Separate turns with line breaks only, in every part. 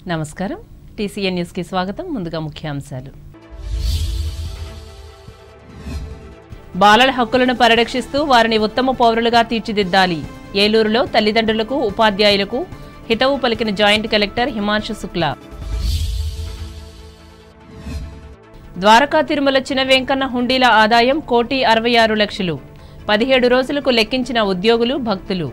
నమస్కారం టీసీఎన్ న్యూస్కి స్వాగతం ముందుగా ముఖ్యాంశాలు బాలల హక్కులను పరిరక్షిస్తూ వారిని ఉత్తమ పౌరులుగా తీర్చిదిద్దాలి ఏలూరులో తల్లిదండ్రులకు ఉపాధ్యాయులకు హితవు పలికిన జాయింట్ కలెక్టర్ హిమాంశు శుక్లా ద్వారకా తిరుమల చిన వెంకన్న హుండీల ఆదాయం కోటి అరవై ఆరు లక్షలు పదిహేడు రోజులకు లెక్కించిన ఉద్యోగులు భక్తులు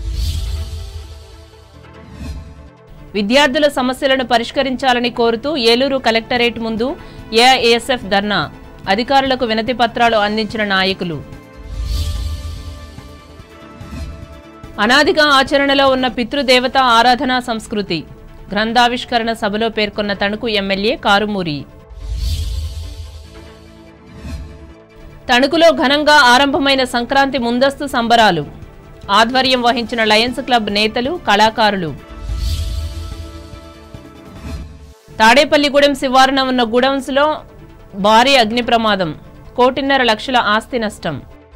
విద్యార్థుల సమస్యలను పరిష్కరించాలని కోరుతూ ఏలూరు కలెక్టరేట్ ముందు ఏఐఎస్ఎఫ్ ధర్నా అధికారులకు వినతి పత్రాలు అందించిన నాయకులు అనాదిగా ఆచరణలో ఉన్న పితృదేవత ఆరాధనా సంస్కృతి గ్రంథావిష్కరణ సభలో పేర్కొన్న తణుకు ఎమ్మెల్యే కారుమూరి తణుకులో ఘనంగా ఆరంభమైన సంక్రాంతి ముందస్తు సంబరాలు ఆధ్వర్యం వహించిన లయన్స్ క్లబ్ నేతలు కళాకారులు తాడేపల్లిగూడెం శివారున ఉన్న గుడౌన్స్లో భారీ అగ్ని ప్రమాదం కోటిన్నర లక్షల ఆస్తి నష్టం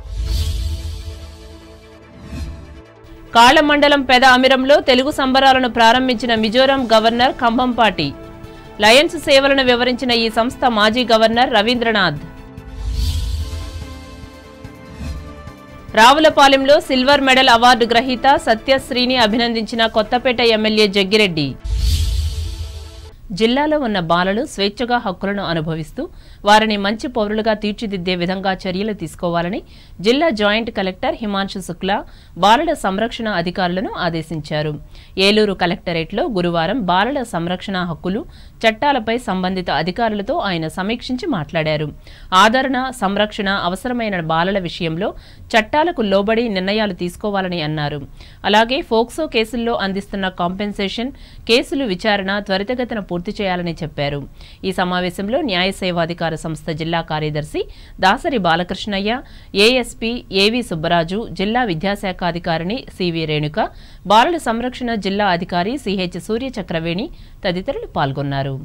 కాళ్ల మండలం పెద అమిరంలో తెలుగు సంబరాలను ప్రారంభించిన మిజోరాం గవర్నర్ కంభంపాటి లయన్స్ సేవలను వివరించిన ఈ సంస్థ మాజీ గవర్నర్ రవీంద్రనాథ్ రావులపాలెంలో సిల్వర్ మెడల్ అవార్డు గ్రహీత సత్యశ్రీని అభినందించిన కొత్తపేట ఎమ్మెల్యే జగ్గిరెడ్డి జిల్లాలో ఉన్న బాలలు స్వేచ్ఛగా హక్కులను అనుభవిస్తూ వారిని మంచి పౌరులుగా తీర్చిదిద్దే విధంగా చర్యలు తీసుకోవాలని జిల్లా జాయింట్ కలెక్టర్ హిమాంశు శుక్లా బాలల సంరక్షణ అధికారులను ఆదేశించారు ఏలూరు కలెక్టరేట్లో గురువారం బాలల సంరక్షణ హక్కులు చట్టాలపై సంబంధిత అధికారులతో ఆయన సమీక్షించి మాట్లాడారు ఆదరణ సంరక్షణ అవసరమైన బాలల విషయంలో చట్టాలకు లోబడి నిర్ణయాలు తీసుకోవాలని అన్నారు అలాగే ఫోక్సో కేసుల్లో అందిస్తున్న కాంపెన్సేషన్ కేసులు విచారణ త్వరితగతిన పూర్తి చేయాలని చెప్పారు ఈ సమావేశంలో న్యాయ సేవాధికార సంస్థ జిల్లా కార్యదర్శి దాసరి బాలకృష్ణయ్య ఏఎస్పీ ఏవి సుబ్బరాజు జిల్లా విద్యాశాఖ అధికారిని సివి రేణుక బాలల సంరక్షణ జిల్లా అధికారి సిహెచ్ సూర్య చక్రవేణి తదితరులు పాల్గొన్నారు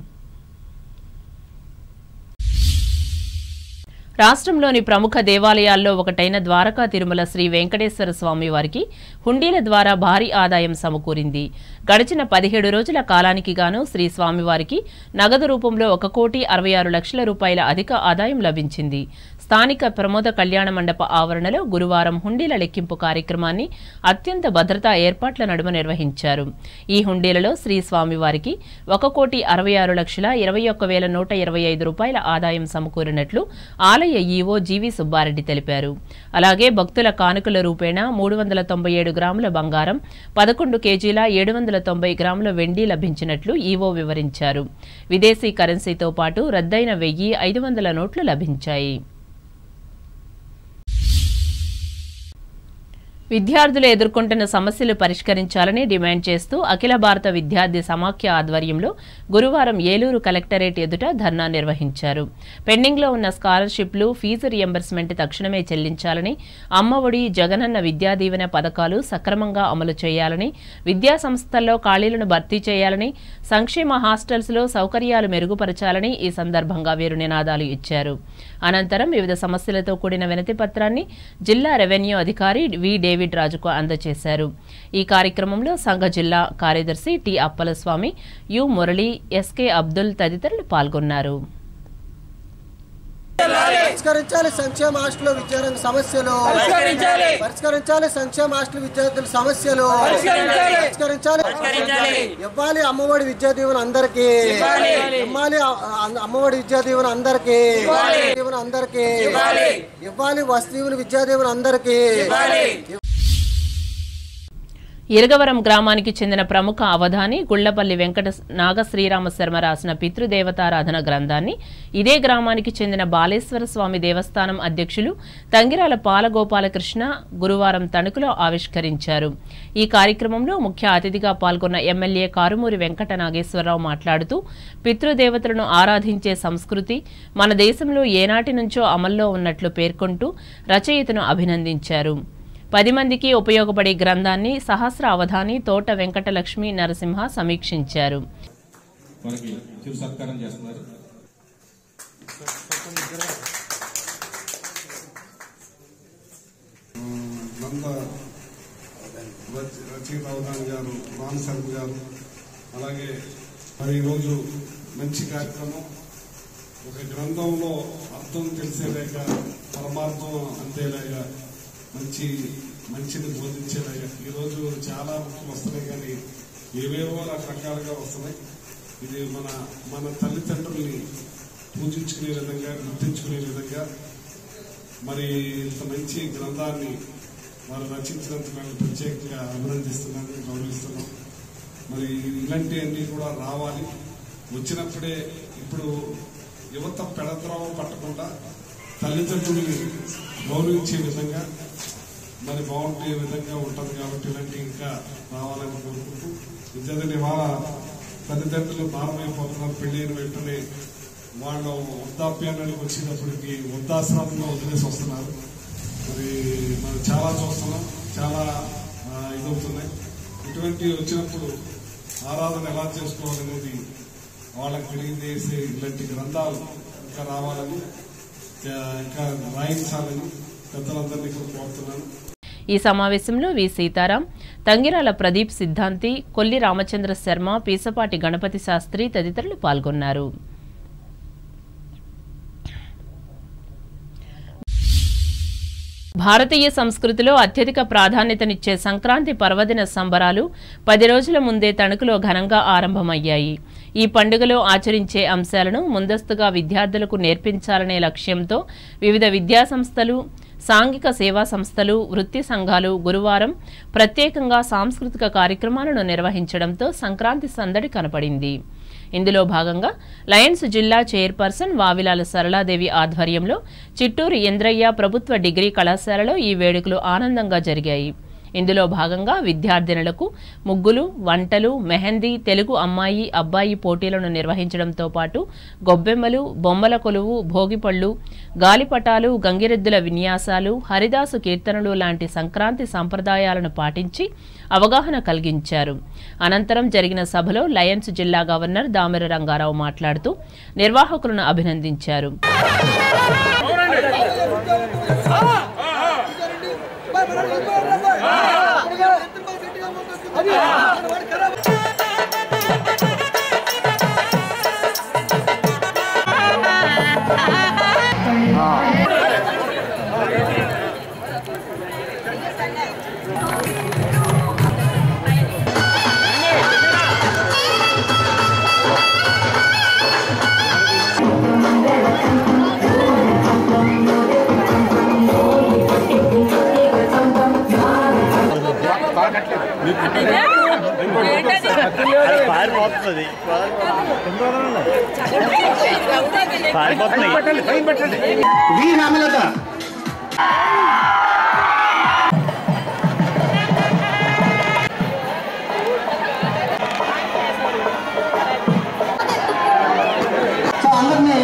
రాష్ట్రంలోని ప్రముఖ దేవాలయాల్లో ఒకటైన ద్వారకా తిరుమల శ్రీ వెంకటేశ్వర స్వామి వారికి హుండీల ద్వారా భారీ ఆదాయం సమకూరింది గడిచిన పదిహేడు రోజుల కాలానికి గాను శ్రీ స్వామివారికి నగదు రూపంలో ఒక కోటి అరవై ఆరు లక్షల రూపాయల అధిక ఆదాయం లభించింది స్థానిక ప్రమోద కళ్యాణ మండప ఆవరణలో గురువారం హుండీల లెక్కింపు కార్యక్రమాన్ని అత్యంత భద్రతా ఏర్పాట్ల నడుమ నిర్వహించారు ఈ హుండీలలో శ్రీ స్వామివారికి ఒక కోటి అరవై ఆరు లక్షల ఇరవై ఒక్క వేల నూట ఇరవై ఐదు రూపాయల ఆదాయం సమకూరినట్లు ఆలయ ఈవో జీవి సుబ్బారెడ్డి తెలిపారు అలాగే భక్తుల కానుకల రూపేణా మూడు వందల తొంభై ఏడు గ్రాముల బంగారం పదకొండు కేజీల ఏడు వందల తొంభై గ్రాముల వెండి లభించినట్లు ఈవో వివరించారు విదేశీ కరెన్సీతో పాటు రద్దయిన వెయ్యి ఐదు వందల నోట్లు లభించాయి విద్యార్థులు ఎదుర్కొంటున్న సమస్యలు పరిష్కరించాలని డిమాండ్ చేస్తూ అఖిల భారత విద్యార్థి సమాఖ్య ఆధ్వర్యంలో గురువారం ఏలూరు కలెక్టరేట్ ఎదుట ధర్నా నిర్వహించారు పెండింగ్లో ఉన్న స్కాలర్షిప్లు ఫీజు రియంబర్స్మెంట్ తక్షణమే చెల్లించాలని అమ్మఒడి జగనన్న విద్యా దీవెన పథకాలు సక్రమంగా అమలు చేయాలని విద్యా సంస్థల్లో ఖాళీలను భర్తీ చేయాలని సంక్షేమ హాస్టల్స్లో సౌకర్యాలు మెరుగుపరచాలని ఈ సందర్భంగా వీరు నినాదాలు ఇచ్చారు అనంతరం వివిధ సమస్యలతో కూడిన వినతి పత్రాన్ని జిల్లా రెవెన్యూ అధికారి వి డేవిడ్ రాజుకు అందజేశారు ఈ కార్యక్రమంలో సంఘ జిల్లా కార్యదర్శి T Appalaswamy U Murali SK Abdul తదితరులు పాల్గొన్నారు
పరిష్కరించాలి సంక్షేమ హాస్టల్ విద్యారంగ సమస్యలు పరిష్కరించాలి సంక్షేమ హాస్టల్ విద్యార్థుల సమస్యలు పరిష్కరించాలి ఇవ్వాలి అమ్మఒడి విద్యా దీవెన అందరికి ఇవ్వాలి అ- అ- అమ్మఒడి విద్యా దీవెన అందరికి దీవెన అందరికి ఇవ్వాలి వస్తు దీవెన విద్యా దీవెన అందరికి
ఇరగవరం గ్రామానికి చెందిన ప్రముఖ అవధాని గుళ్లపల్లి వెంకట నాగ శ్రీరామ శర్మ రాసిన పితృదేవతారాధన గ్రంథాన్ని ఇదే గ్రామానికి చెందిన బాలేశ్వర స్వామి దేవస్థానం అధ్యక్షులు తంగిరాల పాలగోపాలకృష్ణ గురువారం తణుకులో ఆవిష్కరించారు ఈ కార్యక్రమంలో ముఖ్య అతిథిగా పాల్గొన్న ఎమ్మెల్యే కారుమూరి వెంకట నాగేశ్వరరావు మాట్లాడుతూ పితృదేవతలను ఆరాధించే సంస్కృతి మన దేశంలో ఏనాటి నుంచో అమల్లో ఉన్నట్లు పేర్కొంటూ రచయితను అభినందించారు పది మందికి ఉపయోగపడే గ్రంథాన్ని సహస్ర అవధాని తోట వెంకటలక్ష్మి నరసింహ సమీక్షించారు
వారికి చిరు సత్కారం చేస్తున్నారు
నంద రచ- రచయిత అవధాని గారు రామ్ శర్మ గారు అలాగే మరి ఈరోజు మంచి కార్యక్రమం ఒక గ్రంథంలో అర్థం తెలిసేలాగా పరమార్థం అంతేలాగా మంచి మంచిని బోధించేలాగా ఈరోజు చాలా బుక్లు వస్తున్నాయి కానీ ఏవేవో రకరకాలుగా వస్తున్నాయి ఇది మన మన తల్లిదండ్రుల్ని పూజించుకునే విధంగా గుర్తించుకునే విధంగా మరి ఇంత మంచి గ్రంథాన్ని వారు రచించినందుకు మేము ప్రత్యేకంగా అభినందిస్తున్నాను గౌరవిస్తున్నాం మరి ఇలాంటివన్నీ కూడా రావాలి వచ్చినప్పుడే ఇప్పుడు యువత పెడద్రోవ పట్టకుండా తల్లిదండ్రుల్ని గౌరవించే విధంగా మరి బాగుండే విధంగా ఉంటుంది కాబట్టి ఇలాంటి ఇంకా రావాలని కోరుకుంటూ విద్యార్థులు ఇవాళ తల్లిదండ్రులు భారమైపోతున్నారు పెళ్ళైన వెంటనే వాళ్ళు వృద్ధాప్యానికి వచ్చేటప్పటికి వృద్ధాశ్రమంలో వదిలేసి వస్తున్నారు మరి మనం చాలా చూస్తున్నాం చాలా ఆ, ఇదవుతున్నాయి ఇటువంటి వచ్చినప్పుడు ఆరాధన ఎలా చేసుకోవాలనేది వాళ్ళకి తెలియజేసే ఇలాంటి గ్రంథాలు ఇంకా రావాలని ఆ, ఇంకా రాయించాలని పెద్దలందరినీ కూడా కోరుతున్నాను
ఈ సమావేశంలో వి సీతారాం తంగిరాల ప్రదీప్ సిద్ధాంతి కొల్లి రామచంద్ర శర్మ పీసపాటి గణపతి శాస్త్రి తదితరులు పాల్గొన్నారు భారతీయ సంస్కృతిలో అత్యధిక ప్రాధాన్యతనిచ్చే సంక్రాంతి పర్వదిన సంబరాలు పది రోజుల ముందే తణుకులో ఘనంగా ఆరంభమయ్యాయి ఈ పండుగలో ఆచరించే అంశాలను ముందస్తుగా విద్యార్థులకు నేర్పించాలనే లక్ష్యంతో వివిధ విద్యాసంస్థలు సాంఘిక సేవా సంస్థలు వృత్తి సంఘాలు గురువారం ప్రత్యేకంగా సాంస్కృతిక కార్యక్రమాలను నిర్వహించడంతో సంక్రాంతి సందడి కనపడింది ఇందులో భాగంగా లయన్స్ జిల్లా చైర్పర్సన్ వావిలాల సరళాదేవి ఆధ్వర్యంలో చిట్టూరు ఇంద్రయ్య ప్రభుత్వ డిగ్రీ కళాశాలలో ఈ వేడుకలు ఆనందంగా జరిగాయి ఇందులో భాగంగా విద్యార్థినులకు ముగ్గులు వంటలు మెహందీ తెలుగు అమ్మాయి అబ్బాయి పోటీలను నిర్వహించడంతో పాటు గొబ్బెమ్మలు బొమ్మల కొలువు భోగిపళ్ళు గాలిపటాలు గంగిరెద్దుల విన్యాసాలు హరిదాసు కీర్తనలు లాంటి సంక్రాంతి సంప్రదాయాలను పాటించి అవగాహన కలిగించారు అనంతరం జరిగిన సభలో లయన్స్ జిల్లా గవర్నర్ దామెర రంగారావు మాట్లాడుతూ నిర్వాహకులను అభినందించారు
పారిపోతుంది పారిపోతుంది
వి రామలత సో అందరినీ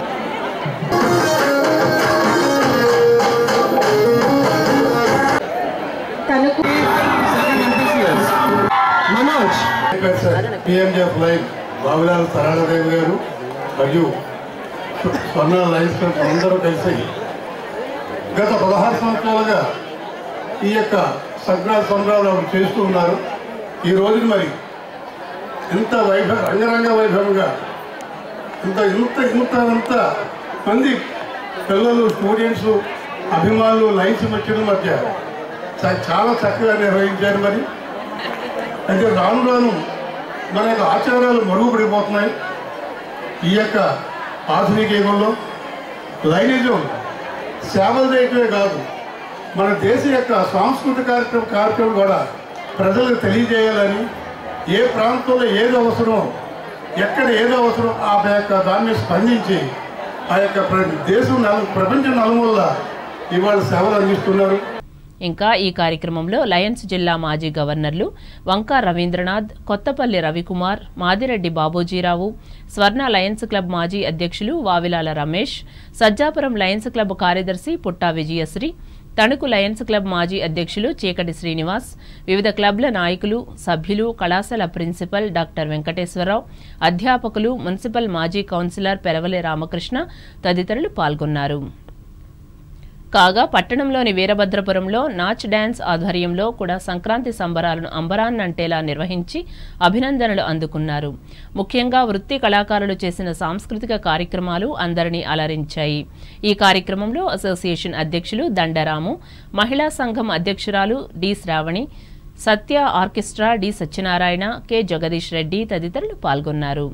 మనోజ్
పిఎంజెఫ్ లైఫ్ బాబులాల్ సరళదేవి గారు మరియు స్వర్ణ లైన్స్ క్లబ్ అందరూ కలిసి గత పదహారు సంవత్సరాలుగా ఈ యొక్క సంక్రాంతి సంబరాలు చేస్తూ ఉన్నారు ఈ రోజున మరి ఇంత వైభవ రంగరంగ వైభవంగా ఇంత ఇంత ఇంత ఇంత మంది పిల్లలు స్టూడెంట్స్ అభిమానులు లైన్స్ మధ్యల మధ్య చ- చాలా చక్కగా నిర్వహించారు మరి అయితే రాను రాను మన యొక్క ఆచారాలు మరుగుపడిపోతున్నాయి ఈ యొక్క ఆధునిక యుగంలో లైనిజం సేవలు చేయటమే కాదు మన దేశ యొక్క సాంస్కృతిక కార్యక్రమం కార్యక్రమం కూడా ప్రజలకు తెలియజేయాలని ఏ ప్రాంతంలో ఏది అవసరం ఎక్కడ ఏది అవసరం ఆ యొక్క దాని మీద స్పందించి ఆ యొక్క ప్ర- దేశం నలు ప్రపంచం నలుమూల ఇవాళ సేవలు అందిస్తున్నారు
ఇంకా ఈ కార్యక్రమంలో లయన్స్ జిల్లా మాజీ గవర్నర్లు వంకా రవీంద్రనాథ్ కొత్తపల్లి రవికుమార్ మాదిరెడ్డి బాబోజీరావు స్వర్ణ లయన్స్ క్లబ్ మాజీ అధ్యక్షులు వావిలాల రమేష్ సజ్జాపురం లయన్స్ క్లబ్ కార్యదర్శి పుట్టా విజయశ్రీ తణుకు లయన్స్ క్లబ్ మాజీ అధ్యక్షులు చీకటి శ్రీనివాస్ వివిధ క్లబ్ల నాయకులు సభ్యులు కళాశాల ప్రిన్సిపల్ డాక్టర్ వెంకటేశ్వరరావు అధ్యాపకులు మున్సిపల్ మాజీ కౌన్సిలర్ పెరవలే రామకృష్ణ తదితరులు పాల్గొన్నారు కాగా పట్టణంలోని వీరభద్రపురంలో నాచ్ డ్యాన్స్ ఆధ్వర్యంలో కూడా సంక్రాంతి సంబరాలను అంబరాన్నంటేలా నిర్వహించి అభినందనలు అందుకున్నారు ముఖ్యంగా వృత్తి కళాకారులు చేసిన సాంస్కృతిక కార్యక్రమాలు అందరినీ అలరించాయి ఈ కార్యక్రమంలో అసోసియేషన్ అధ్యక్షులు దండరాము మహిళా సంఘం అధ్యక్షురాలు D Sravani Satya orchestra D Satyanarayana K Jagadish Reddy తదితరులు పాల్గొన్నారు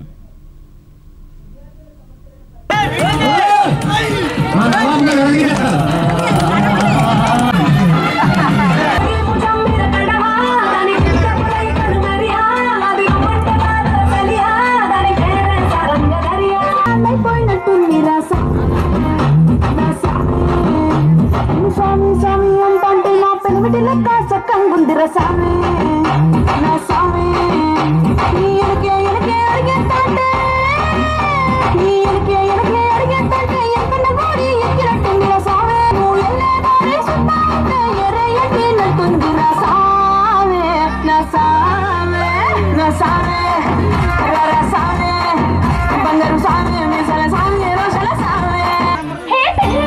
సామి నా సామి నీ ఎనకే ఎనకే అడిగేస్తాంటే నీ ఎనకే ఎనకే అడిగేస్తాంటే ఎక్కడ కోడి ఎక్కినట్టుందిరా సామి నువ్వు ఎల్లే దారి సుత్తా ఉంటే ఎర్ర ఎక్కినట్టుందిరా సామి నా సామి నా సామి రా సామి బంగారు సామి మీసల సామి రోషల సామి హే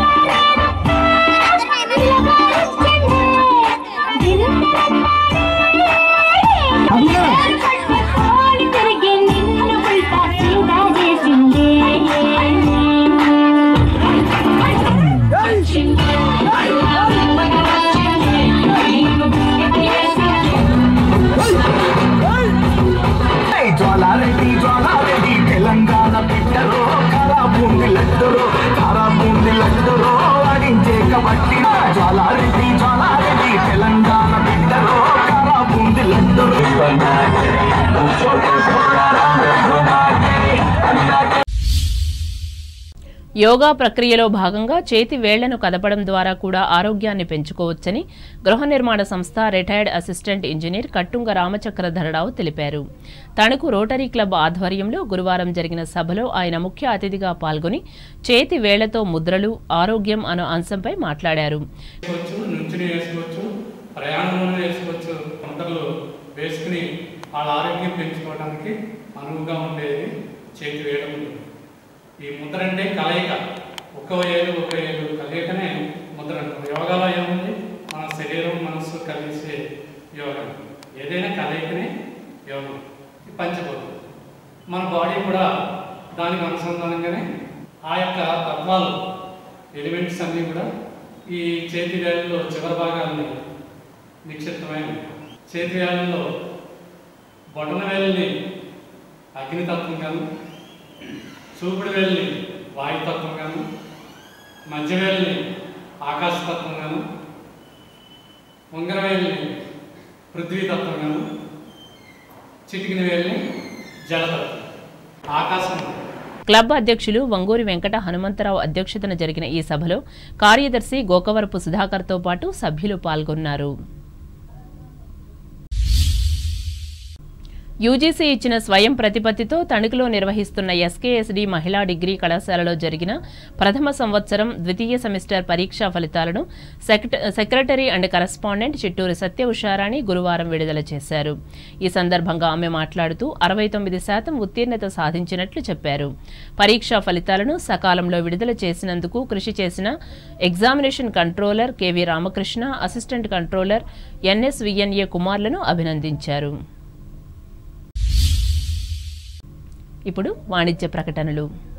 జ్వాలారెడ్డి జ్వాలారెడ్డి తెలంగాణ బిడ్డరో కారా బూంది లడ్డరో కారా బూంది లడ్డరో ఆడించే కబట్టి జ్వాలారెడ్డి జ్వాలారెడ్డి తెలంగాణ బిడ్డరో కారా బూంది లడ్డరో
యోగా ప్రక్రియలో భాగంగా చేతి వేళ్లను కదపడం ద్వారా కూడా ఆరోగ్యాన్ని పెంచుకోవచ్చని గృహ నిర్మాణ సంస్థ retired assistant engineer Kattunga Ramachakradhararao తెలిపారు తణుకు రోటరీ క్లబ్ ఆధ్వర్యంలో గురువారం జరిగిన సభలో ఆయన ముఖ్య అతిథిగా పాల్గొని చేతి వేళ్లతో ముద్రలు ఆరోగ్యం అను అంశంపై మాట్లాడారు
వేసుకోవచ్చు నుంచుని వేసుకోవచ్చు ప్రయాణంలోనే వేసుకోవచ్చు పంటలు వేసుకుని వాళ్ళ ఆరోగ్యం పెంచుకోవడానికి అనువుగా ఉండేది చేతి వేయడం ఈ ముద్ర అంటే కలయిక ఒక్కో ఏడు ఒక ఏడు కలయికనే ముద్ర అంటాం యోగాలో ఏముంది మన శరీరం మనస్సు కలిసే యోగం ఏదైనా కలయికనే యోగం ఈ పంచభూతం మన బాడీ కూడా దానికి అనుసంధానంగానే ఆ యొక్క తత్వాలు ఎలిమెంట్స్ అన్నీ కూడా ఈ చేతి వేళ్ళలో చివరి భాగాన్ని నిక్షిప్తమైన చేతి వేళ్ళలో బొటన వేలిని అగ్నితత్వంగాను చూపుడు వేలిని వాయుతత్వంగాను మధ్య వేలిని ఆకాశతత్వంగాను ఉంగర వేలిని పృథ్వీతత్వంగాను చిటికిన వేలిని జలతత్వం ఆకాశం
క్లబ్ అధ్యక్షులు వంగూరి వెంకట హనుమంతరావు అధ్యక్షతన జరిగిన ఈ సభలో కార్యదర్శి గోకవరపు సుధాకర్తో పాటు సభ్యులు పాల్గొన్నారు యూజీసీ ఇచ్చిన స్వయం ప్రతిపత్తితో తణుకులో నిర్వహిస్తున్న ఎస్కేఎస్డి మహిళా డిగ్రీ కళాశాలలో జరిగిన ప్రథమ సంవత్సరం ద్వితీయ సెమిస్టర్ పరీక్షా ఫలితాలను సెక్రట- secretary and correspondent Chitturi Satya Usharani గురువారం విడుదల చేశారు ఈ సందర్భంగా ఆమె మాట్లాడుతూ అరవై తొమ్మిది శాతం ఉత్తీర్ణత సాధించినట్లు చెప్పారు పరీక్షా ఫలితాలను సకాలంలో విడుదల చేసినందుకు కృషి చేసిన examination controller KV Ramakrishna assistant controller NSVNA కుమార్లను అభినందించారు ఇప్పుడు వాణిజ్య ప్రకటనలు